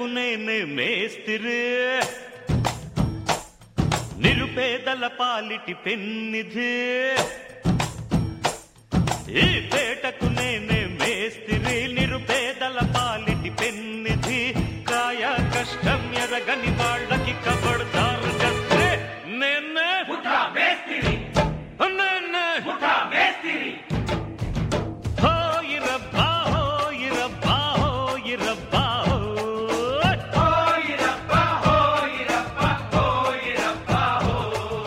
పేటకు నేనే మేస్తిరి నిరుపేదల పాలిటి పెన్నిధి ఈ పేటకు నేనే మేస్తిరి నిరుపేదల పాలిటి పెన్నిధి కాయ కష్టం ఎరగని వాళ్ళకి కబడతారు కస్తే నేనే ముఠా మేస్తిరి నేనే ముఠా మేస్తిరి హోయిరబ్బా హోయిరబ్బా హోయిరబ్బా హోయ్. హోయిరప్ప హోయిరప్ప హోయిరప్ప హో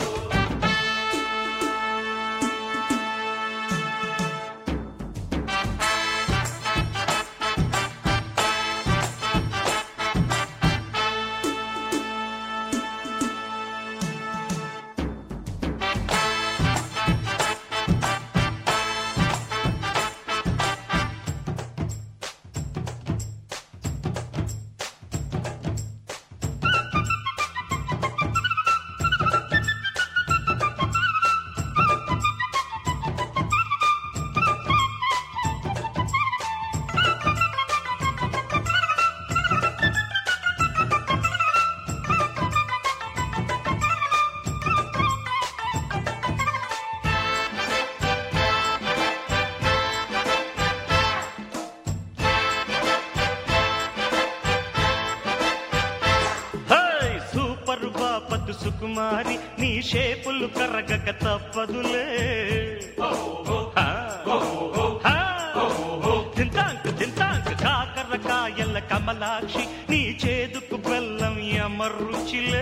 హై సూపర్ బాపతు సుకుమారి నీ షేపులు కరగక తప్పదులే హా. హా. తింతాంక్ తింతాంక్ కాకరకాయల కమలాక్షి నీ చేదుకు బెల్లం యమరుచిలే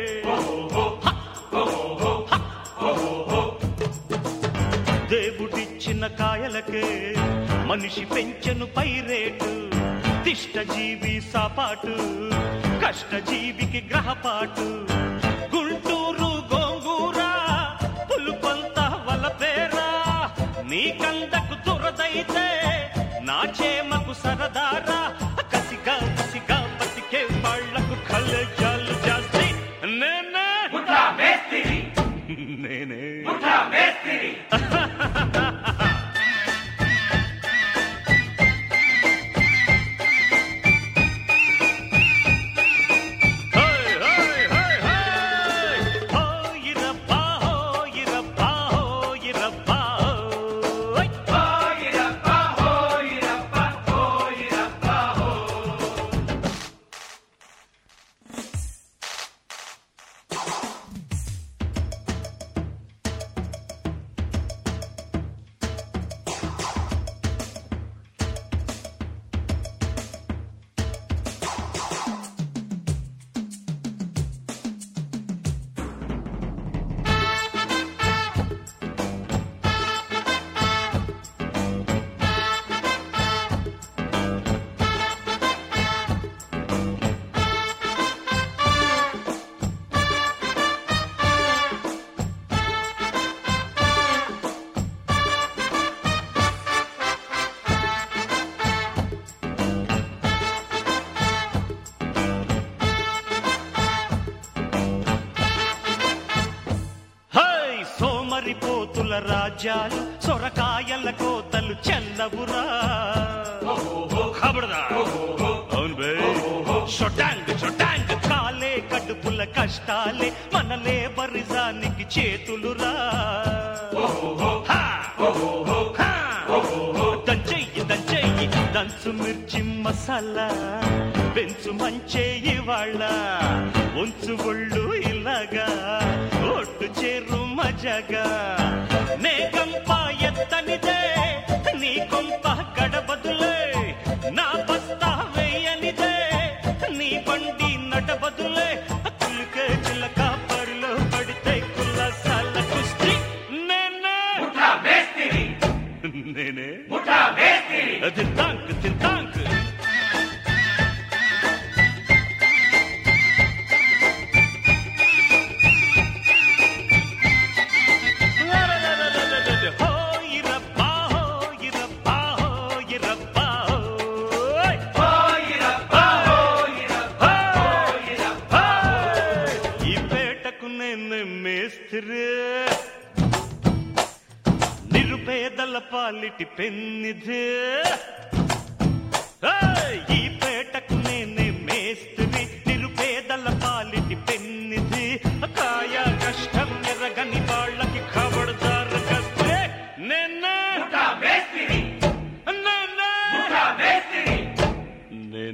దేవుడిచ్చిన కాయలకే మనిషి పెంచెను పైరేటు తిష్టజీవి సాపాటు కష్టజీవికి గ్రహపాటు గుంటూరు గోంగూర పులుపంత వలపేరా నీ కందకు దురదైతే నా చేమకు సరదారా కసిగా కసిగా బతికే వాళ్లకు కళ్ళజాలు జాస్తి నేనే ముఠా మేస్తిరి నేనే ముఠా మేస్తిరి హై హై హై హై హోయిరబ్బా హోయిరబ్బా హోయిరబ్బా హోయ్ హోయిరప్ప హోయిరప్ప హోయిరప్ప హో హై సోమరిపోతుల రాజ్యాలు సొరకాయల కోతలు చెల్లవురా ఖబర్దా అవును బే షొటాంగ్ షొటాంగ్ కాలే కడుపుల కష్టాలే మన లేబరిజానికి చేతులురా హా! హా! దంచెయ్యి దంచెయ్యి దంచు మిర్చి మసాలా పెంచు మంచే ఇవాళ్ళ ఉంచు ఒళ్ళు ఇలాగా ఒట్టు చేరు మజగా నే కంప ఎత్తనిదే నీ కొంప గడబదులే నా బస్తా వేయనిదే నీ బండి నడబదులే కులికే చిలక పరిలో పడితే కుల్లసాల కుస్తీ నేనే ముఠా మేస్తిరి నేనే ముఠా మేస్తిరి తింటాంక్ తింటాంక్ హోయిరబ్బా హోయిరబ్బా హోయిరబ్బా హోయ్. హోయిరప్ప హోయిరప్ప హోయిరప్ప ఈ పేటకు నేను మేస్త్రి నిరుపేదల పాలిటి పెన్నిధి ఏయ్! ఈ పేటకు నేనే మేస్త్రి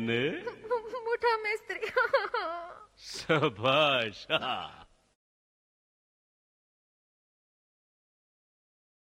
నేను ముఠా మేస్త్రి సభాష్